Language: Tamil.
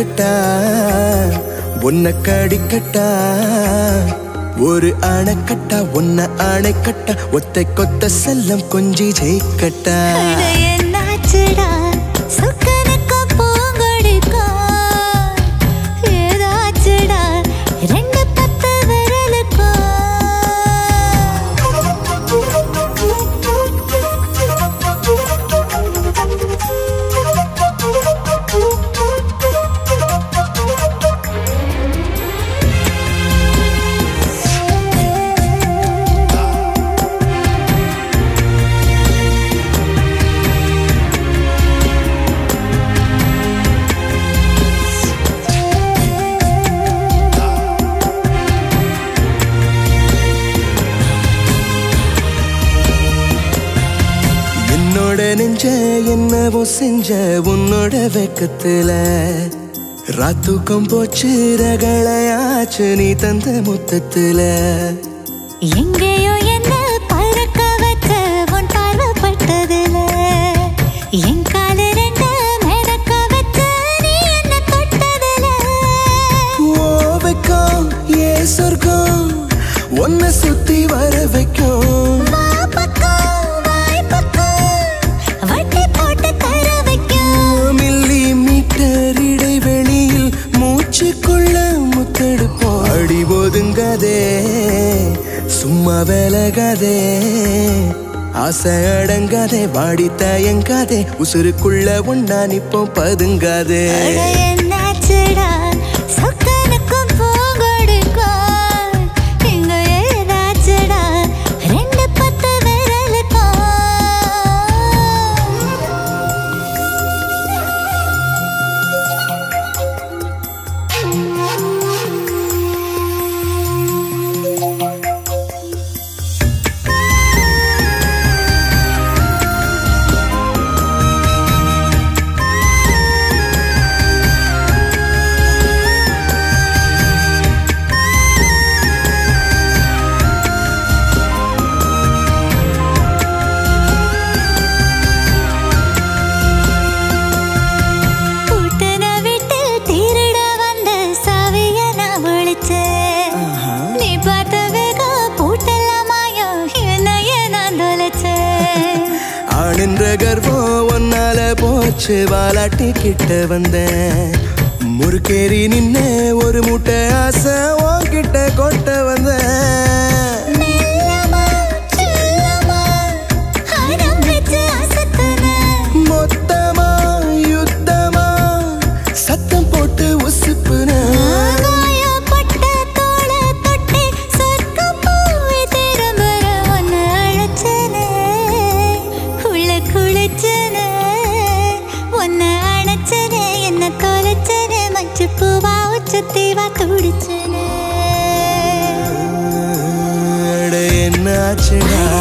அணைக்கட்டா உன்னை கடிக்கட்டா ஒரு அணைக்கட்டா உன்னை அணைக்கட்டா ஒத்தை கொத்த செல்லம் கொஞ்சி ஜெயிக்கட்டா அட என்னாச்சுடா சொக்கனுக்கும் பூங்கொடிக்கும் ஏதாச்சுடா ரெண்டு பத்து விரலுக்கும் என்னோட நெஞ்ச என்னவோ செஞ்ச உன்னோட வெக்கத்துல ராத்தூக்கம் போச்சு ரகளையாச்சு நீ தந்த முத்தத்துல எங்கேயோ என்ன பறக்க வச்ச உன் பார்வைப்பட்டதுல என் காலு ரெண்டு மிதக்க வச்ச நீ என்ன தொட்டதுல ஓ வெக்கம் ஏ சொர்க்கம் உன்னை சுத்தி வர வைக்கும் வா பக்கம் வாய் பக்கம் வட்டி போட்டு தர வைக்கும் மில்லி மீட்டர் இடைவெளியில் மூச்சுக்குள்ள முத்தெடுப்போம் அடி ஒதுங்காதே சும்மா விலகாதே ஆசை அடங்காதே வாடி தயங்காதே உசுருக்குள்ள உண்டா நிப்போம் பதுங்காதே அட என்னாச்சுடா சொக்கனுக்கும் பூங்கொடிக்கும் இங்க ஏதாச்சுடா ரெண்டு பத்து விரலுக்கும் பூட்டின வீட்டில் திருட வந்த சாவிய நான் ஒளிச்சேன். நீ பார்த்த வேகம் பூட்டெல்லாம் மாயம், என்னைய நான் தொலைச்சேன். ஆணின்ற கர்வம் ஒன்னால போச்சு வாலாட்டி கிட்ட வந்தேன் முறுக்கேறி நின்ன ஒரு மூட்டை ஆசை உன்கிட்ட கொட்ட வந்தேன் மெல்லமா, செல்லமா, அடம் வச்சு அசத்துனேன். மொத்தமா யுத்தமா சத்தம் போட்டு உசுப்புன காயப்பட்ட தோளை தொட்டு சொர்க்கம் போய் திரும்புற உன்னை அழைச்சேனே. உள்ள குளிச்சேனே. உன்னை அணைச்சேனே, என்னை தொலைச்சேனே, மஞ்சள் பூவா உச்சத்தீவா துடிச்சேனே. அட என்னாச்சுடா